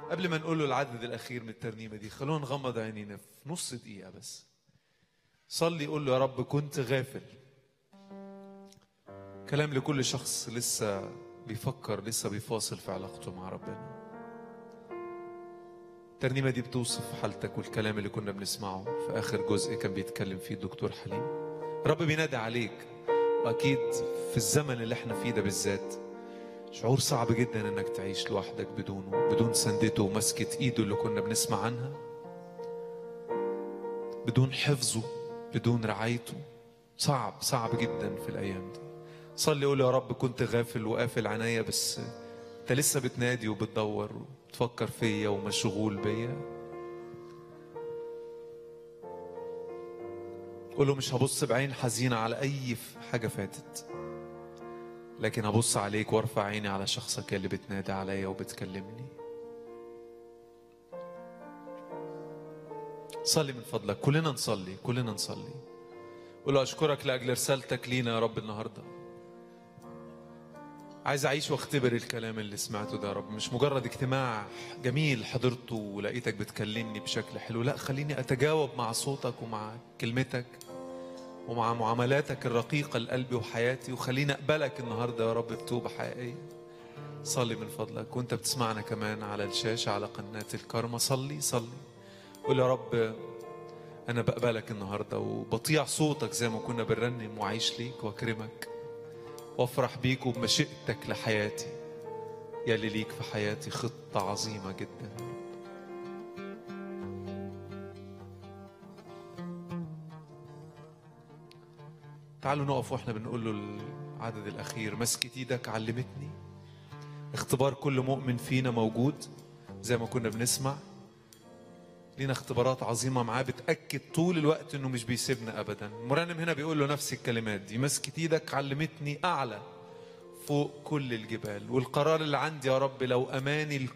قبل ما نقول له العدد الاخير من الترنيمه دي خلونا نغمض عينينا في نص دقيقه بس صلي قول له يا رب كنت غافل كلام لكل شخص لسه بيفكر لسه بيفاصل في علاقته مع ربنا الترنيمه دي بتوصف حالتك والكلام اللي كنا بنسمعه في اخر جزء كان بيتكلم فيه الدكتور حليم رب بينادي عليك واكيد في الزمن اللي احنا فيه ده بالذات شعور صعب جدا انك تعيش لوحدك بدونه بدون سندته ومسكة ايده اللي كنا بنسمع عنها بدون حفظه بدون رعايته صعب صعب جدا في الايام دي صلي قول يا رب كنت غافل وقافل عينيا بس انت لسه بتنادي وبتدور وتفكر فيا ومشغول بيا قول له مش هبص بعين حزينة على أي حاجة فاتت لكن هبص عليك وارفع عيني على شخصك اللي بتنادي عليا وبتكلمني صلي من فضلك كلنا نصلي كلنا نصلي قول له أشكرك لأجل رسالتك لينا يا رب النهارده عايز اعيش واختبر الكلام اللي سمعته ده يا رب مش مجرد اجتماع جميل حضرته ولقيتك بتكلمني بشكل حلو لا خليني اتجاوب مع صوتك ومع كلمتك ومع معاملاتك الرقيقة لقلبي وحياتي وخليني اقبلك النهارده يا رب بتوبة حقيقية صلي من فضلك وانت بتسمعنا كمان على الشاشة على قناة الكرمة صلي صلي قول يا رب انا بقبلك النهارده وبطيع صوتك زي ما كنا بنرنم وعيش ليك واكرمك وافرح بيك وبمشيئتك لحياتي يا اللي ليك في حياتي خطة عظيمة جدا تعالوا نقف واحنا بنقول له العدد الأخير مسكة إيدك علمتني اختبار كل مؤمن فينا موجود زي ما كنا بنسمع لينا اختبارات عظيمة معاه بتأكد طول الوقت انه مش بيسيبنا ابدا المرنم هنا بيقول له نفس الكلمات دي مسكة ايدك علمتني اعلى فوق كل الجبال والقرار اللي عندي يا رب لو اماني